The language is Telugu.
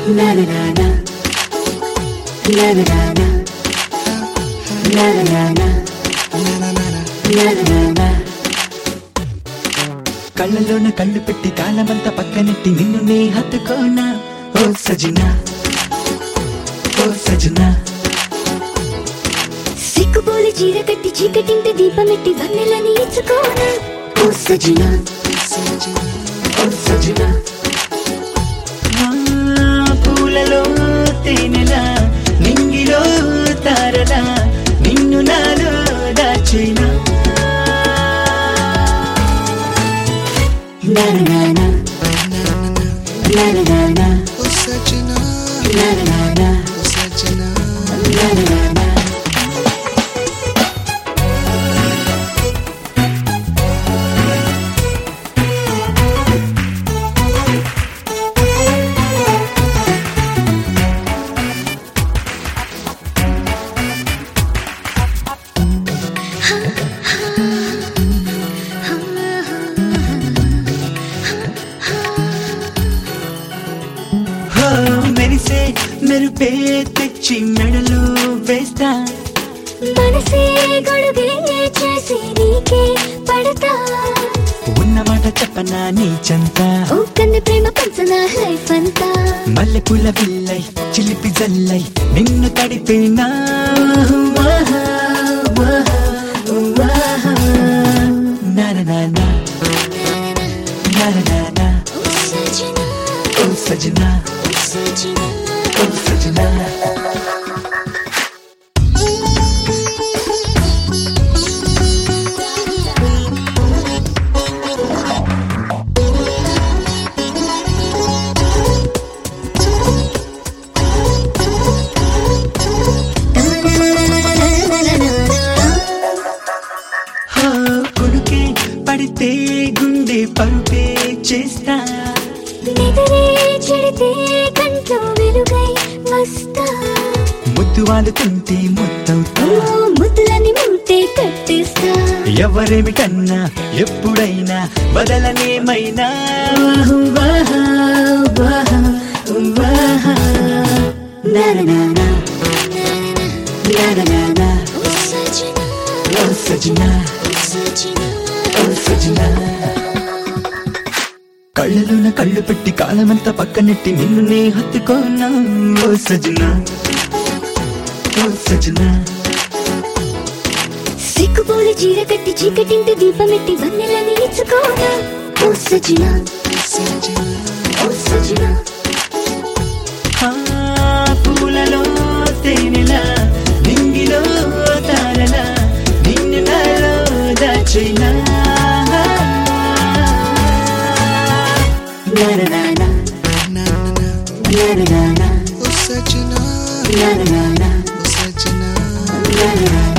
na na na na na na na na na na na na na na na కళ్ళలోన కళ్ళు పెట్టి కాలమంతా పక్కనెట్టి నిన్ను నే హత్తుకోనా ఓ సజనా ఓ సజనా సిక్కుపోలి చీర కట్టి చీకటింటి దీపమెట్టి వన్నెలని ఇచ్చుకోనా ఓ సజినా ఓ సజినా ఆ, పూలలో తేనెలా నింగిలో తారలా నిన్ను నాలో దాచేనా na na na na na na na ఓ సజనా na na na ఓ Sajana na na na na హో, మెరిసే మెరుపే తెచ్చి మెడలో వేస్తా మనసే గొడుగే చేసి నీకే పడతా ఉన్న మాట చెప్పనా నీ చెంత ఓ కన్ను ప్రేమ పంచన లైఫ్ అంతా మల్లె పూల బిల్లై చిలిపి జల్లై నిన్ను తడిపేనా వాహా, వాహా, వాహా. నాననానా, నాననానా, ఓ సజనా ఓ సజనా ఓ సజనా ఓ సజనా హో, కొడుకే పడితే గుండె పరుపే చేస్తా నిద్రే చెడితే కంట్లో వెలుగై వస్తా ముద్దు వాలుతుంటే ముద్దవుతా ఓ ముద్దులని మూటే కట్టేస్తా ఎవరేమిటన్నా ఎప్పుడైనా బదలనేమైనా వాహా, వాహా, వాహా. నా నా నా నా. నా నా నా నా. ఓ సజనా ఓ సజనా ఓ సజనా ఓ సజనా కళ్ళలోన కళ్ళు పెట్టి కాలమంతా పక్కనెట్టి నిన్ను నే హత్తుకోనా ఓ సజనా ఓ సజనా సిక్కుపోలి చీర కట్టి చీకటింటి దీపమెట్టి వన్నెలని ఇచ్చుకోనా ఓ సజినా ఓ సజినా ఆ, పూలలో తేనెలా నింగిలో తారలా నిన్ను నాలో దాచైనా నా నా నా నా. నా నా నా నా నా నా నా. ఓ సజనా నా నా నా నా. ఓ సజనా నా నా నా నా.